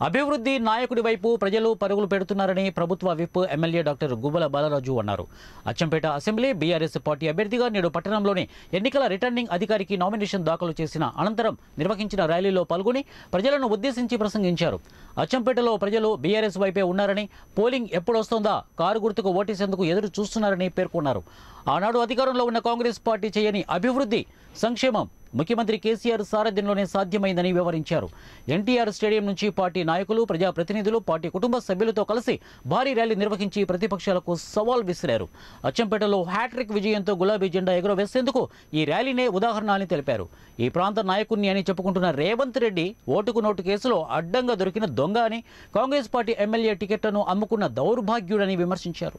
అభివృద్ధి నాయకుడి వైపు ప్రజలు పరుగులు పెడుతున్నారని ప్రభుత్వ whip MLA doctor Guvvala Balaraju అన్నారు అచ్చంపేట అసెంబ్లీ బీఆర్ఎస్ పార్టీ అభ్యర్థిగా నేడు పట్టణంలోని ఎన్నికల రిటర్నింగ్ అధికారికి నామినేషన్ దాఖలు చేసిన అనంతరం నిర్వహించిన ర్యాలీలో పాల్గొని ప్రజలను ఉద్దేశించి ప్రసంగించారు అచ్చంపేటలో ప్రజలు బీఆర్ఎస్ వైపే ఉన్నారని పోలింగ్ ఎప్పుడొస్తోందా కారు గుర్తుకు ఓటేసేందుకు ఎదురు చూస్తున్నారని పేర్కొన్నారు ఆనాడు అధికారంలో ఉన్న కాంగ్రెస్ పార్టీ చేయని అభివృద్ధి సంక్షేమం ముఖ్యమంత్రి కేసీఆర్ సారథ్యంలోనే సాధ్యమైందని వివరించారు ఎన్టీఆర్ స్టేడియం నుంచి పార్టీ నాయకులు ప్రజాప్రతినిధులు పార్టీ కుటుంబ సభ్యులతో కలిసి భారీ ర్యాలీ నిర్వహించి ప్రతిపక్షాలకు సవాల్ విసిరారు అచ్చంపేటలో హ్యాట్రిక్ విజయంతో గులాబీ జెండా ఎగురవేసేందుకు ఈ ర్యాలీనే ఉదాహరణ అని తెలిపారు ఈ ప్రాంత నాయకుణ్ణి అని చెప్పుకుంటున్న రేవంత్ రెడ్డి ఓటుకు నోటు కేసులో అడ్డంగా దొరికిన దొంగ అని కాంగ్రెస్ పార్టీ ఎమ్మెల్యే టికెట్లను అమ్ముకున్న దౌర్భాగ్యుడని విమర్శించారు